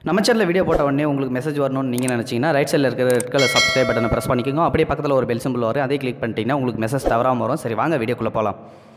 நம்ம சேனலில் வீடியோ போட்ட உடனே உங்களுக்கு மெசேஜ் வரணும்னு நீங்கள் நினச்சிங்கன்னா ரைட் சைடில் இருக்கிற ரெட் கலர் சப்ஸ்கிரைப் பட்டனை ப்ரெஸ் பண்ணிக்கோங்க அப்படியே பக்கத்தில் ஒரு பெல் சிம்பிள் வரும் அதே கிளிக் பண்ணிட்டீங்கன்னா உங்களுக்கு மெசேஜ் தவறாமல் வரும் சரி வாங்க வீடியோக்குள்ளே போகலாம்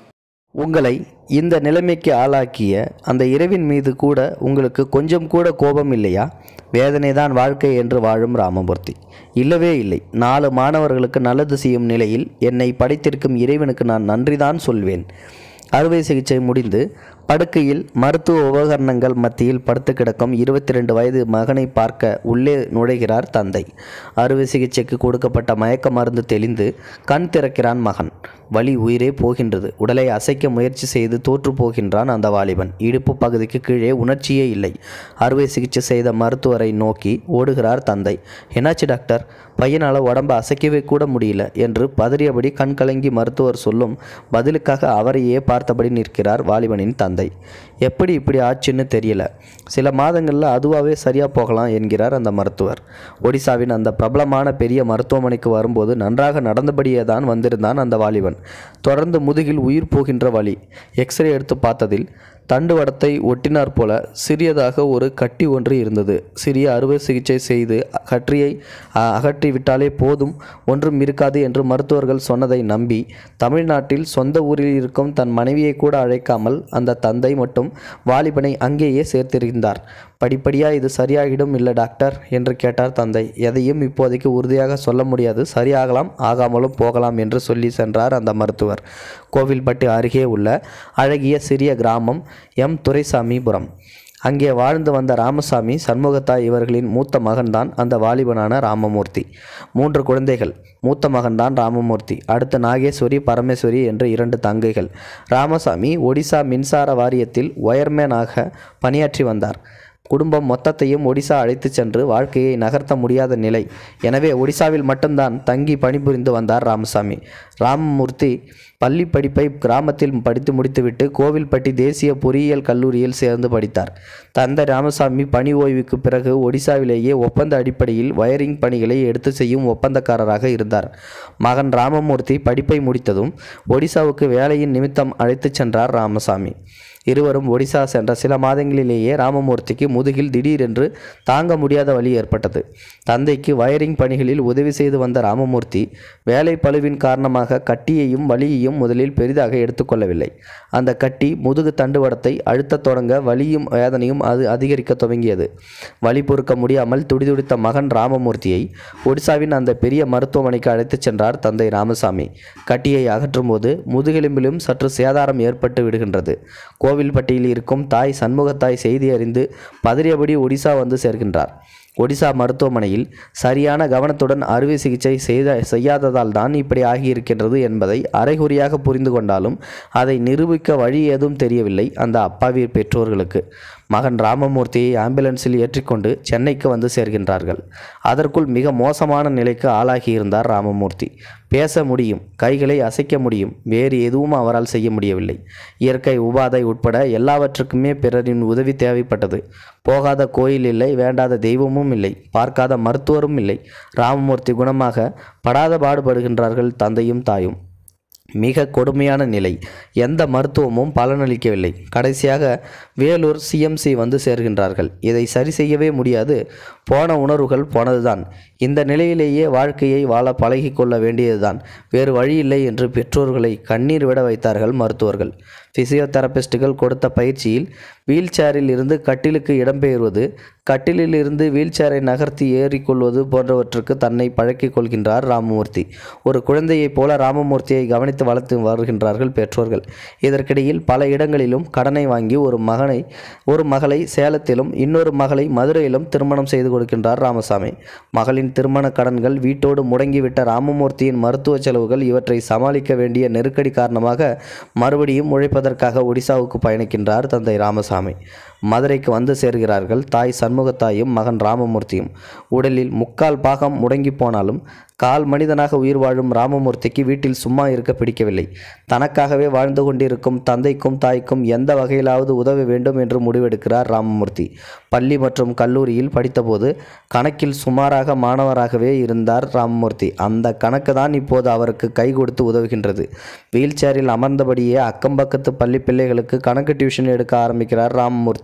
உங்களை இந்த நிலைமைக்கு ஆளாக்கிய அந்த இரவின் மீது கூட உங்களுக்கு கொஞ்சம் கூட கோபம் இல்லையா வேதனைதான் வாழ்க்கை என்று வாழும் ராமமூர்த்தி இல்லவே இல்லை நாலு மாணவர்களுக்கு நல்லது செய்யும் நிலையில் என்னை படைத்திருக்கும் இறைவனுக்கு நான் நன்றிதான் சொல்வேன் அறுவை சிகிச்சை முடிந்து படுக்கையில் மருத்துவ உபகரணங்கள் மத்தியில் படுத்து கிடக்கும் இருபத்தி ரெண்டு வயது மகனை பார்க்க உள்ளே நுழைகிறார் தந்தை அறுவை சிகிச்சைக்கு கொடுக்கப்பட்ட மயக்க மருந்து தெளிந்து கண் திறக்கிறான் மகன் வலி உயிரே போகின்றது உடலை அசைக்க முயற்சி செய்து தோற்று போகின்றான் அந்த வாலிபன் இடுப்பு பகுதிக்கு கீழே உணர்ச்சியே இல்லை அறுவை சிகிச்சை செய்த மருத்துவரை நோக்கி ஓடுகிறார் தந்தை என்னாச்சு டாக்டர் பையனால் உடம்ப அசைக்கவே கூட முடியல என்று பதறியபடி கண் கலங்கி மருத்துவர் சொல்லும் பதிலுக்காக அவரையே பார்த்தபடி நிற்கிறார் வாலிபனின் தந்தை எப்படி இப்படி ஆச்சுன்னு தெரியல சில மாதங்களில் அதுவாகவே சரியாக போகலாம் என்கிறார் அந்த மருத்துவர் ஒடிசாவின் அந்த பிரபலமான பெரிய மருத்துவமனைக்கு வரும்போது நன்றாக நடந்தபடியே தான் வந்திருந்தான் அந்த வாலிபன் தொடர்ந்து முதுகில் உயிர் போகின்ற வலி எக்ஸ்ரே எடுத்து பார்த்ததில் தண்டுவடத்தை ஒட்டினார் போல சிறியதாக ஒரு கட்டி ஒன்று இருந்தது சிறிய அறுவை சிகிச்சை செய்து கற்றியை அ, அகற்றி விட்டாலே போதும் ஒன்றும் இருக்காது என்று மருத்துவர்கள் சொன்னதை நம்பி தமிழ்நாட்டில் சொந்த ஊரில் இருக்கும் தன் மனைவியை கூட அழைக்காமல் அந்த தந்தை மட்டும் வாலிபனை அங்கேயே சேர்த்திருந்தார் படிப்படியாக இது சரியாகிடும் இல்லை டாக்டர் என்று கேட்டார் தந்தை எதையும் இப்போதைக்கு உறுதியாக சொல்ல முடியாது சரியாகலாம் ஆகாமலும் போகலாம் என்று சொல்லி சென்றார் அந்த மருத்துவர் கோவில்பட்டு அருகே உள்ள அழகிய சிறிய கிராமம் எம் துரைசாமிபுரம் அங்கே வாழ்ந்து வந்த ராமசாமி சண்முகத்தாய் இவர்களின் மூத்த மகன்தான் அந்த வாலிபனான ராமமூர்த்தி மூன்று குழந்தைகள் மூத்த மகன்தான் ராமமூர்த்தி அடுத்து நாகேஸ்வரி பரமேஸ்வரி என்று இரண்டு தங்கைகள் ராமசாமி ஒடிசா மின்சார வாரியத்தில் ஒயர்மேனாக பணியாற்றி வந்தார் குடும்பம் மொத்தத்தையும் ஒடிசா அழைத்துச் சென்று வாழ்க்கையை நகர்த்த முடியாத நிலை எனவே ஒடிசாவில் மட்டும்தான் தங்கி பணிபுரிந்து வந்தார் ராமசாமி ராமமூர்த்தி பள்ளி படிப்பை கிராமத்தில் படித்து முடித்துவிட்டு கோவில்பட்டி தேசிய பொறியியல் கல்லூரியில் சேர்ந்து படித்தார் தந்தை ராமசாமி பணி ஓய்வுக்கு பிறகு ஒடிசாவிலேயே ஒப்பந்த அடிப்படையில் வயரிங் பணிகளை எடுத்து செய்யும் ஒப்பந்தக்காரராக இருந்தார் மகன் ராமமூர்த்தி படிப்பை முடித்ததும் ஒடிசாவுக்கு வேலையின் நிமித்தம் அழைத்துச் சென்றார் ராமசாமி இருவரும் ஒடிசா சென்ற சில மாதங்களிலேயே ராமமூர்த்திக்கு முதுகில் திடீரென்று தாங்க முடியாத வலி ஏற்பட்டது தந்தைக்கு வயரிங் பணிகளில் உதவி செய்து வந்த ராமமூர்த்தி வேலை பளுவின் காரணமாக கட்டியையும் வலியையும் முதலில் பெரிதாக எடுத்துக்கொள்ளவில்லை அந்த கட்டி முதுகு தண்டுவடத்தை அழுத்தத் தொடங்க வலியும் வேதனையும் அது அதிகரிக்க துவங்கியது வலி பொறுக்க முடியாமல் துடிதுடித்த மகன் ராமமூர்த்தியை ஒடிசாவின் அந்த பெரிய மருத்துவமனைக்கு அழைத்துச் சென்றார் தந்தை ராமசாமி கட்டியை அகற்றும்போது முதுகெலும்பிலும் சற்று சேதாரம் ஏற்பட்டு விடுகின்றது கோவில்பட்டியில் இருக்கும் தாய் சண்முகத்தாய் செய்தி அறிந்து பதறியபடி ஒடிசா வந்து சேர்கின்றார் ஒடிசா மருத்துவமனையில் சரியான கவனத்துடன் அறுவை சிகிச்சை செய்த செய்யாததால் தான் இப்படி ஆகியிருக்கின்றது என்பதை அரைகுறியாக புரிந்து கொண்டாலும் அதை நிரூபிக்க வழி ஏதும் தெரியவில்லை அந்த அப்பாவி பெற்றோர்களுக்கு மகன் ராமமூர்த்தியை ஆம்புலன்ஸில் ஏற்றிக்கொண்டு சென்னைக்கு வந்து சேர்கின்றார்கள் அதற்குள் மிக மோசமான நிலைக்கு ஆளாகியிருந்தார் ராமமூர்த்தி பேச முடியும் கைகளை அசைக்க முடியும் வேறு எதுவும் அவரால் செய்ய முடியவில்லை இயற்கை உபாதை உட்பட எல்லாவற்றுக்குமே பிறரின் உதவி தேவைப்பட்டது போகாத கோயில் இல்லை வேண்டாத தெய்வமும் இல்லை பார்க்காத மருத்துவரும் இல்லை ராமமூர்த்தி குணமாக படாத பாடுபடுகின்றார்கள் தந்தையும் தாயும் மிக கொடுமையான நிலை எந்த மருத்துவமும் பலனளிக்கவில்லை கடைசியாக வேலூர் சிஎம்சி வந்து சேர்கின்றார்கள் இதை சரி செய்யவே முடியாது போன உணர்வுகள் போனதுதான் இந்த நிலையிலேயே வாழ்க்கையை வாழ பழகி கொள்ள வேண்டியதுதான் வேறு வழியில்லை என்று பெற்றோர்களை கண்ணீர் விட வைத்தார்கள் மருத்துவர்கள் பிசியோதெரபிஸ்டுகள் கொடுத்த பயிற்சியில் வீல் சேரில் இருந்து கட்டிலுக்கு இடம்பெயர்வது கட்டிலில் இருந்து வீல் சேரை நகர்த்தி ஏறிக்கொள்வது போன்றவற்றுக்கு தன்னை பழக்கிக் கொள்கின்றார் ராமமூர்த்தி ஒரு குழந்தையைப் போல ராமமூர்த்தியை கவனித்து வளர்த்து வருகின்றார்கள் பெற்றோர்கள் இதற்கிடையில் பல இடங்களிலும் கடனை வாங்கி ஒரு மகனை ஒரு மகளை சேலத்திலும் இன்னொரு மகளை மதுரையிலும் திருமணம் செய்து கொடுக்கின்றார் ராமசாமி மகளின் திருமண கடன்கள் வீட்டோடு முடங்கிவிட்ட ராமமூர்த்தியின் மருத்துவ செலவுகள் இவற்றை சமாளிக்க வேண்டிய நெருக்கடி காரணமாக மறுபடியும் உழைப்பதற்காக ஒடிசாவுக்கு பயணிக்கின்றார் தந்தை ராமசாமி மதுரைக்கு வந்து சேர்கிறார்கள் தாய் சண்முகத்தாயும் மகன் ராமமூர்த்தியும் உடலில் முக்கால் பாகம் முடங்கி போனாலும் கால் மனிதனாக உயிர் வாழும் ராமமூர்த்திக்கு வீட்டில் சும்மா இருக்க பிடிக்கவில்லை தனக்காகவே வாழ்ந்து கொண்டிருக்கும் தந்தைக்கும் தாய்க்கும் எந்த வகையிலாவது உதவ வேண்டும் என்று முடிவெடுக்கிறார் ராமமூர்த்தி பள்ளி மற்றும் கல்லூரியில் படித்தபோது கணக்கில் சுமாராக மாணவராகவே இருந்தார் ராமமூர்த்தி அந்த கணக்கு தான் இப்போது அவருக்கு கை கொடுத்து உதவுகின்றது வீல் சேரில் அமர்ந்தபடியே அக்கம்பக்கத்து பள்ளி பிள்ளைகளுக்கு கணக்கு டியூஷன் எடுக்க ஆரம்பிக்கிறார் ராமமூர்த்தி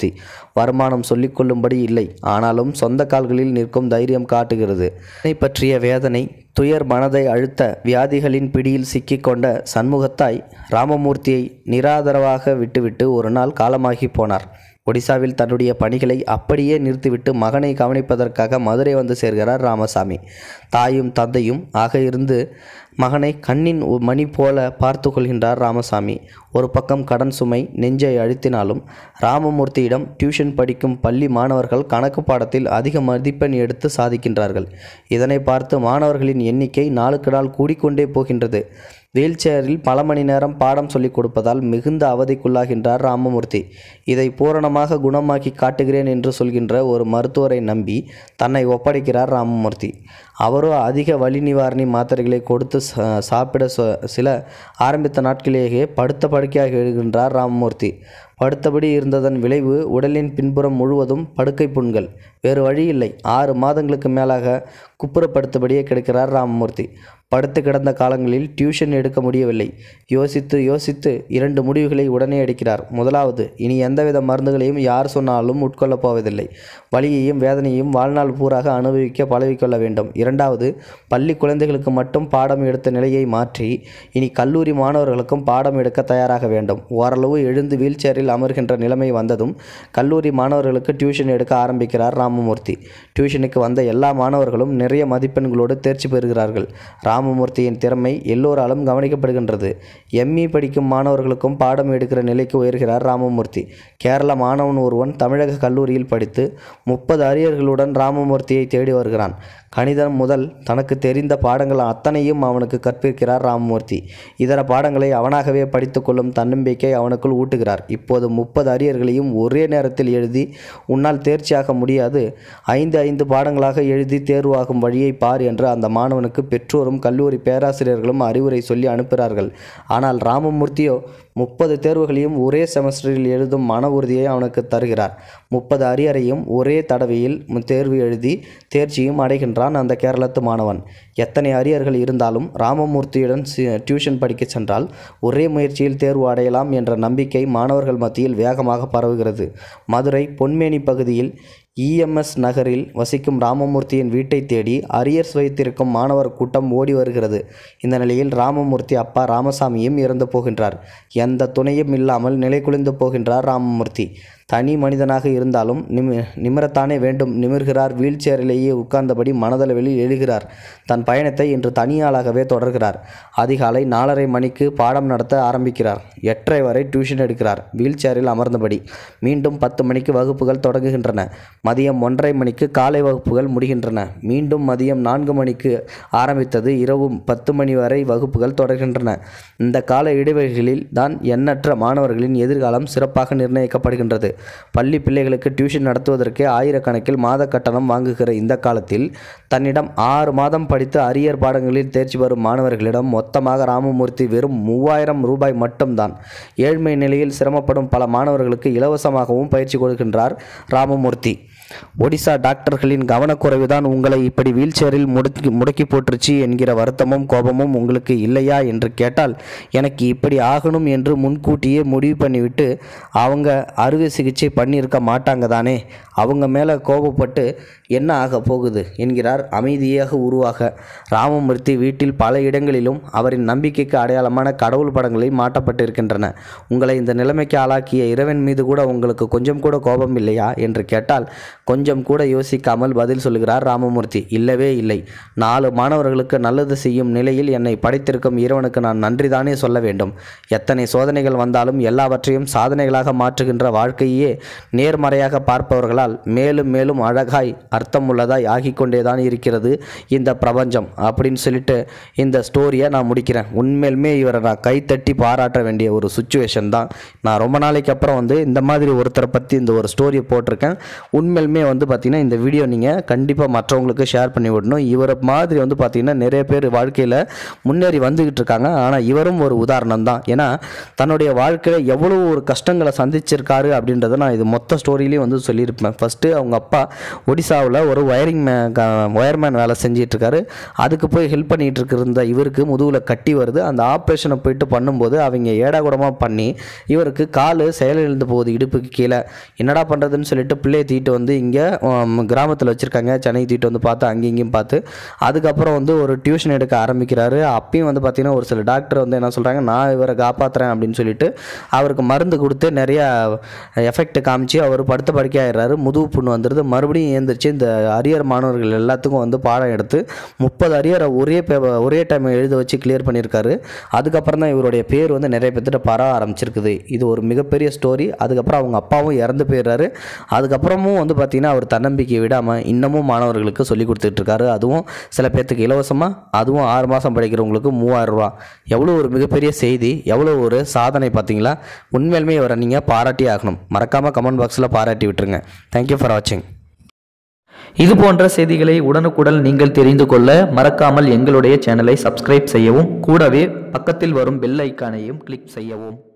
ராமமூர்த்தி வருமானம் சொல்லிக்கொள்ளும்படி இல்லை ஆனாலும் சொந்த கால்களில் நிற்கும் தைரியம் காட்டுகிறது இதனை பற்றிய வேதனை துயர் மனதை அழுத்த வியாதிகளின் பிடியில் சிக்கிக்கொண்ட சண்முகத்தாய் ராமமூர்த்தியை நிராதரவாக விட்டுவிட்டு ஒரு நாள் காலமாகி போனார் ஒடிசாவில் தன்னுடைய பணிகளை அப்படியே நிறுத்திவிட்டு மகனை கவனிப்பதற்காக மதுரை வந்து சேர்கிறார் ராமசாமி தாயும் தந்தையும் ஆக இருந்து மகனை கண்ணின் ஒ- மணி போல பார்த்து கொள்கின்றார் ராமசாமி ஒரு பக்கம் கடன் சுமை நெஞ்சை அழுத்தினாலும் ராமமூர்த்தியிடம் டியூஷன் படிக்கும் பள்ளி மாணவர்கள் கணக்கு பாடத்தில் அதிக மதிப்பெண் எடுத்து சாதிக்கின்றார்கள் இதனை பார்த்து மாணவர்களின் எண்ணிக்கை நாளுக்கு நாள் கூடிக்கொண்டே போகின்றது வீல் சேரில் பல மணி நேரம் பாடம் சொல்லிக் கொடுப்பதால் மிகுந்த அவதிக்குள்ளாகின்றார் ராமமூர்த்தி இதை பூரணமாக குணமாக்கி காட்டுகிறேன் என்று சொல்கின்ற ஒரு மருத்துவரை நம்பி தன்னை ஒப்படைக்கிறார் ராமமூர்த்தி அவரோ அதிக வலி நிவாரணி மாத்திரைகளை கொடுத்து சா- சாப்பிட சொ- சில ஆரம்பித்த நாட்களிலேயே படுத்த படுக்கையாக எழுகின்றார் ராமமூர்த்தி படுத்தபடி இருந்ததன் விளைவு உடலின் பின்புறம் முழுவதும் படுக்கை புண்கள் வேறு வழி இல்லை ஆறு மாதங்களுக்கு மேலாக குப்புறப்படுத்தபடியே கிடக்கிறார் ராமமூர்த்தி படுத்து கிடந்த காலங்களில் டியூஷன் எடுக்க முடியவில்லை யோசித்து யோசித்து இரண்டு முடிவுகளை உடனே எடுக்கிறார் முதலாவது இனி எந்தவித மருந்துகளையும் யார் சொன்னாலும் உட்கொள்ளப் போவதில்லை வலியையும் வேதனையும் வாழ்நாள் பூராக அனுபவிக்க பழகிக்கொள்ள வேண்டும் இரண்டாவது பள்ளி குழந்தைகளுக்கு மட்டும் பாடம் எடுத்த நிலையை மாற்றி இனி கல்லூரி மாணவர்களுக்கும் பாடம் எடுக்க தயாராக வேண்டும் ஓரளவு எழுந்து வீல் சேரில் அமர்கின்ற நிலைமை வந்ததும் கல்லூரி மாணவர்களுக்கு டியூஷன் எடுக்க ஆரம்பிக்கிறார் ராமமூர்த்தி டியூஷனுக்கு வந்த எல்லா மாணவர்களும் நிறைய மதிப்பெண்களோடு தேர்ச்சி பெறுகிறார்கள் ராமமூர்த்தியின் திறமை எல்லோராலும் கவனிக்கப்படுகின்றது எம்இ படிக்கும் மாணவர்களுக்கும் பாடம் எடுக்கிற நிலைக்கு உயர்கிறார் ராமமூர்த்தி கேரள மாணவன் ஒருவன் தமிழக கல்லூரியில் படித்து முப்பது அரியர்களுடன் ராமமூர்த்தியை தேடி வருகிறான் கணிதம் முதல் தனக்கு தெரிந்த பாடங்கள் அத்தனையும் அவனுக்கு கற்பிக்கிறார் ராமமூர்த்தி இதர பாடங்களை அவனாகவே படித்துக்கொள்ளும் தன்னம்பிக்கை அவனுக்குள் ஊட்டுகிறார் இப்போது முப்பது அரியர்களையும் ஒரே நேரத்தில் எழுதி உன்னால் தேர்ச்சியாக முடியாது ஐந்து ஐந்து பாடங்களாக எழுதி தேர்வாகும் வழியை பார் என்று அந்த மாணவனுக்கு பெற்றோரும் கல்லூரி பேராசிரியர்களும் அறிவுரை சொல்லி அனுப்புகிறார்கள் ஆனால் ராமமூர்த்தியோ முப்பது தேர்வுகளையும் ஒரே செமஸ்டரில் எழுதும் மன உறுதியை அவனுக்கு தருகிறார் முப்பது அரியரையும் ஒரே தடவையில் மு- தேர்வு எழுதி தேர்ச்சியும் அடைகின்றான் அந்த கேரளத்து மாணவன் எத்தனை அரியர்கள் இருந்தாலும் ராமமூர்த்தியுடன் சி- டியூஷன் படிக்க சென்றால் ஒரே முயற்சியில் தேர்வு அடையலாம் என்ற நம்பிக்கை மாணவர்கள் மத்தியில் வேகமாக பரவுகிறது மதுரை பொன்மேனி பகுதியில் இஎம்எஸ் நகரில் வசிக்கும் ராமமூர்த்தியின் வீட்டை தேடி அரியர்ஸ் வைத்திருக்கும் மாணவர் கூட்டம் ஓடி வருகிறது இந்த நிலையில் ராமமூர்த்தி அப்பா ராமசாமியும் இறந்து போகின்றார் எந்த துணையும் இல்லாமல் நிலைகுலைந்து போகின்றார் ராமமூர்த்தி தனி மனிதனாக இருந்தாலும் நிமி நிமிரத்தானே வேண்டும் நிமிர்கிறார் வீல் சேரிலேயே உட்கார்ந்தபடி மனதளவில் எழுகிறார் தன் பயணத்தை இன்று தனியாளாகவே தொடர்கிறார் அதிகாலை நாலரை மணிக்கு பாடம் நடத்த ஆரம்பிக்கிறார் எட்டரை வரை டியூஷன் எடுக்கிறார் வீல் சேரில் அமர்ந்தபடி மீண்டும் பத்து மணிக்கு வகுப்புகள் தொடங்குகின்றன மதியம் ஒன்றரை மணிக்கு காலை வகுப்புகள் முடிகின்றன மீண்டும் மதியம் நான்கு மணிக்கு ஆரம்பித்தது இரவு பத்து மணி வரை வகுப்புகள் தொடர்கின்றன இந்த கால இடைவெளிகளில் தான் எண்ணற்ற மாணவர்களின் எதிர்காலம் சிறப்பாக நிர்ணயிக்கப்படுகின்றது பள்ளி பிள்ளைகளுக்கு டியூஷன் நடத்துவதற்கே ஆயிரக்கணக்கில் மாத கட்டணம் வாங்குகிற இந்த காலத்தில் தன்னிடம் ஆறு மாதம் படித்து அரியர் பாடங்களில் தேர்ச்சி பெறும் மாணவர்களிடம் மொத்தமாக ராமமூர்த்தி வெறும் மூவாயிரம் ரூபாய் மட்டும்தான் ஏழ்மை நிலையில் சிரமப்படும் பல மாணவர்களுக்கு இலவசமாகவும் பயிற்சி கொடுக்கின்றார் ராமமூர்த்தி ஒடிசா டாக்டர்களின் கவனக்குறைவுதான் உங்களை இப்படி வீல் சேரில் முடக்கி முடக்கி போட்டுருச்சு என்கிற வருத்தமும் கோபமும் உங்களுக்கு இல்லையா என்று கேட்டால் எனக்கு இப்படி ஆகணும் என்று முன்கூட்டியே முடிவு பண்ணிவிட்டு அவங்க அறுவை சிகிச்சை பண்ணியிருக்க மாட்டாங்க தானே அவங்க மேலே கோபப்பட்டு என்ன ஆக போகுது என்கிறார் அமைதியாக உருவாக ராமமூர்த்தி வீட்டில் பல இடங்களிலும் அவரின் நம்பிக்கைக்கு அடையாளமான கடவுள் படங்களை மாட்டப்பட்டிருக்கின்றன உங்களை இந்த நிலைமைக்கு ஆளாக்கிய இறைவன் மீது கூட உங்களுக்கு கொஞ்சம் கூட கோபம் இல்லையா என்று கேட்டால் கொஞ்சம் கூட யோசிக்காமல் பதில் சொல்கிறார் ராமமூர்த்தி இல்லவே இல்லை நாலு மாணவர்களுக்கு நல்லது செய்யும் நிலையில் என்னை படைத்திருக்கும் இறைவனுக்கு நான் நன்றிதானே சொல்ல வேண்டும் எத்தனை சோதனைகள் வந்தாலும் எல்லாவற்றையும் சாதனைகளாக மாற்றுகின்ற வாழ்க்கையே நேர்மறையாக பார்ப்பவர்களால் மேலும் மேலும் அழகாய் அர்த்தமுள்ளதாய் ஆகிக்கொண்டேதான் இருக்கிறது இந்த பிரபஞ்சம் அப்படின்னு சொல்லிட்டு இந்த ஸ்டோரியை நான் முடிக்கிறேன் உண்மையிலுமே இவரை நான் கைத்தட்டி பாராட்ட வேண்டிய ஒரு சுச்சுவேஷன் தான் நான் ரொம்ப நாளைக்கு அப்புறம் வந்து இந்த மாதிரி ஒருத்தரை பற்றி இந்த ஒரு ஸ்டோரியை போட்டிருக்கேன் உண்மையிலுமே உடனே வந்து பார்த்தீங்கன்னா இந்த வீடியோ நீங்கள் கண்டிப்பாக மற்றவங்களுக்கு ஷேர் பண்ணி விடணும் இவரை மாதிரி வந்து பார்த்தீங்கன்னா நிறைய பேர் வாழ்க்கையில் முன்னேறி வந்துக்கிட்டு இருக்காங்க ஆனால் இவரும் ஒரு உதாரணம் தான் ஏன்னா தன்னுடைய வாழ்க்கையில் எவ்வளோ ஒரு கஷ்டங்களை சந்திச்சிருக்காரு அப்படின்றத நான் இது மொத்த ஸ்டோரியிலையும் வந்து சொல்லியிருப்பேன் ஃபஸ்ட்டு அவங்க அப்பா ஒடிசாவில் ஒரு ஒயரிங் மே ஒயர்மேன் வேலை செஞ்சிட்டு இருக்காரு அதுக்கு போய் ஹெல்ப் பண்ணிட்டு இருக்கிற இவருக்கு முதுகில் கட்டி வருது அந்த ஆப்ரேஷனை போயிட்டு பண்ணும்போது அவங்க ஏடாகுடமாக பண்ணி இவருக்கு கால் செயலிழந்து போகுது இடுப்புக்கு கீழே என்னடா பண்ணுறதுன்னு சொல்லிட்டு பிள்ளையை தீட்டு வந்து இங்கே கிராமத்தில் வச்சுருக்காங்க சென்னை தீட்டு வந்து பார்த்து அங்கேயும் இங்கேயும் பார்த்து அதுக்கப்புறம் வந்து ஒரு டியூஷன் எடுக்க ஆரம்பிக்கிறாரு அப்பயும் வந்து பார்த்திங்கன்னா ஒரு சில டாக்டர் வந்து என்ன சொல்கிறாங்க நான் இவரை காப்பாற்றுறேன் அப்படின்னு சொல்லிட்டு அவருக்கு மருந்து கொடுத்து நிறையா எஃபெக்ட் காமிச்சு அவர் படுத்த படுக்கையாயிடுறாரு முதுகு புண்ணு வந்துடுது மறுபடியும் ஏந்திரிச்சு இந்த அரியர் மாணவர்கள் எல்லாத்துக்கும் வந்து பாடம் எடுத்து முப்பது அரியரை ஒரே பே- ஒரே டைம் எழுத வச்சு கிளியர் பண்ணியிருக்காரு அதுக்கப்புறம் தான் இவருடைய பேர் வந்து நிறைய பேர்த்திட்ட பரவ ஆரம்பிச்சிருக்குது இது ஒரு மிகப்பெரிய ஸ்டோரி அதுக்கப்புறம் அவங்க அப்பாவும் இறந்து போயிடுறாரு அதுக்கப்புறமும் வந்து பார்த்திங்கன்னா அவர் தன்னம்பிக்கையை விடாமல் இன்னமும் மாணவர்களுக்கு சொல்லி கொடுத்துட்டு இருக்காரு அதுவும் சில பேர்த்துக்கு இலவசமாக அதுவும் ஆறு மாதம் படிக்கிறவங்களுக்கு மூவாயிரம் ரூபா எவ்வளோ ஒரு மிகப்பெரிய செய்தி எவ்வளோ ஒரு சாதனை பார்த்தீங்களா உண்மையிலுமே இவரை நீங்கள் பாராட்டி ஆகணும் மறக்காமல் கமெண்ட் பாக்ஸில் பாராட்டி விட்டுருங்க தேங்க்யூ ஃபார் வாட்சிங் இது போன்ற செய்திகளை உடனுக்குடன் நீங்கள் தெரிந்து கொள்ள மறக்காமல் எங்களுடைய சேனலை சப்ஸ்கிரைப் செய்யவும் கூடவே பக்கத்தில் வரும் பெல் ஐக்கானையும் கிளிக் செய்யவும்